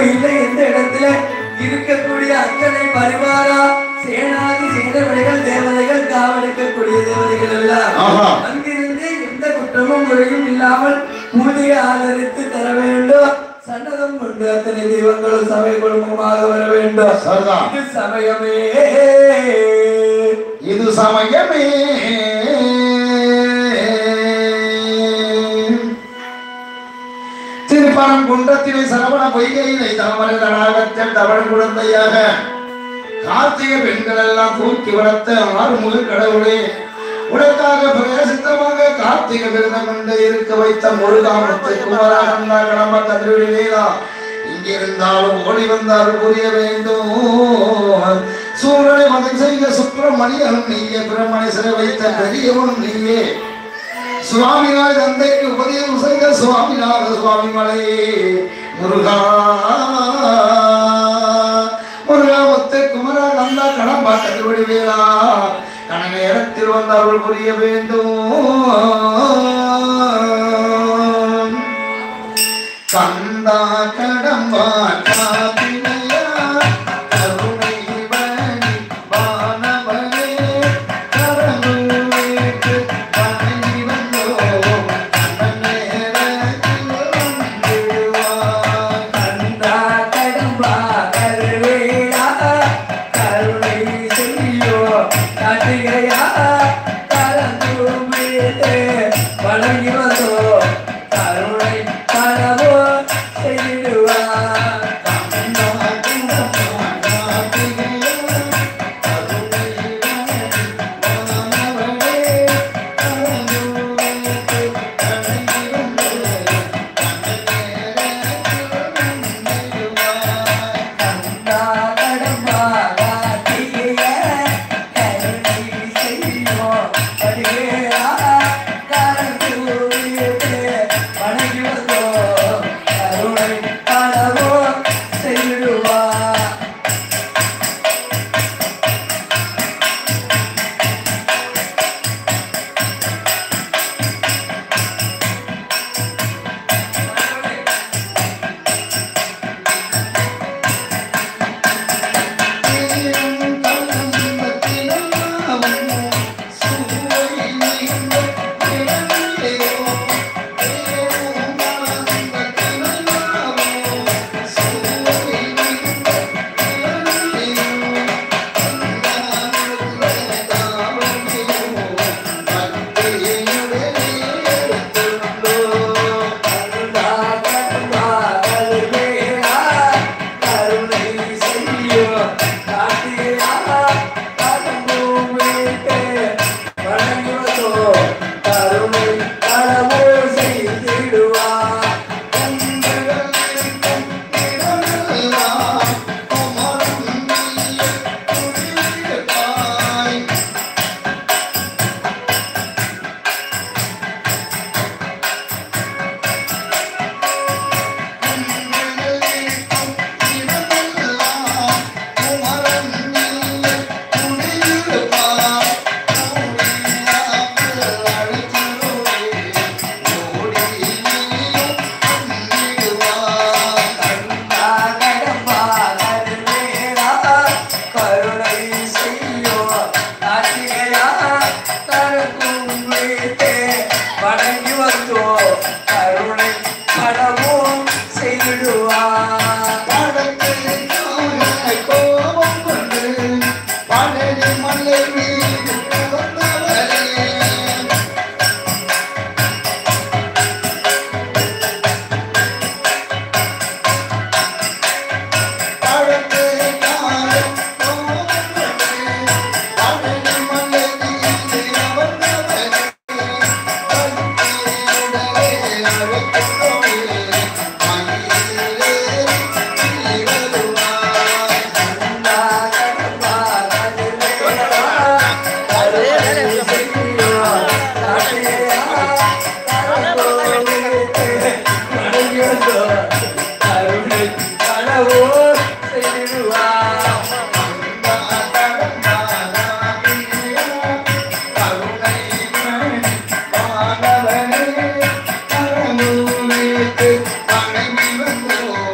கோயில்ல எந்த இடத்துல இருக்கக்கூடிய அத்தனை பரிவாரா சேனாதி சேனவழிகள் தேவதைகள் காவலிக்கக்கூடிய தேவதைகள் எல்லாம் ஆஹா. அங்கிருந்து எந்த குற்றமும் முறையும் இல்லாமல் பூஜையை ஆதரித்து தர வேண்டும் சன்னதம் கொண்டு அத்தனை தெய்வங்களும் சபை குடும்பமாக வர வேண்டும் சரிதான். இது சமயமே இது சமயமே திருப்பரம் குன்றத்தினை சரவண பொய்கையினை தாமரை தடாகத்தில் தவழ் குழந்தையாக கார்த்திகை பெண்கள் எல்லாம் தூக்கி வளர்த்த ஆறுமுக கடவுளே உனக்காக பிரேசித்தமாக கார்த்திகை விரதம் என்று இருக்க வைத்த முருகாமத்தை குமரானந்தா கடம்ப கதிரொலிவேலா இங்கிருந்தாலும் ஓடி வந்தால் புரிய வேண்டும் சூழலை மதம் செய்த சுப்பிரமணியனும் நீயே பிரமணேஸ்வரை வைத்த பெரியவனும் நீயே சுவாமிநாத தந்தைக்கு உபதேசம் செய்த சுவாமிநாத சுவாமி மலை முருகா முருகா முத்து குமரா நந்தா கடம்பா கதிரொலி வேளா கன நேரத்தில் வந்து அருள் புரிய வேண்டும் கந்தா கடம்பா காப்பினையா கருணை வழி வானவனே கரங்குவேற்று வணங்கி வந்தோம் கண்ண நேரத்தில் வந்திடுவாய் கந்தா கடம்பா கருவேலா கருணை செய்யோ காட்டுகையா கலந்துமிட்டு வணங்கி வந்தோ கருணை கனவோ செய்திடுவார் கந்தா கடம்பா காப்பினையா கருணை வழி வானவனே கரங்குவேற்று வணங்கி வந்தோம் கந்தா கடம்பா காட்டுகைய கருணை செய்யோ காட்டுகையா கலந்துமிட்டு வணங்கி வந்தோ கருணை கனவோ செய்திடுவார் கந்தா கடம்பா கருவேலா கருணை செய்யோ காட்டுகையா கலந்துமிட்டு வணங்கி வந்தோ கருணை கனவோ செய்திடுவார் கந்தா கடம்பா கருவேலா கருணை செய்யோ காட்டுகையா கருக்கும்பிட்டு வணங்கி வந்தோ கருணை கனவோ செய்திடுவார் கந்தா கடம்பா கருவேலா கருணை செய்யோ காட்டுகையா கருக்கும்பிட்டு வணங்கி வந்தோ கருணை கனவோ செய்திடுவார் வணங்கி வந்தோம்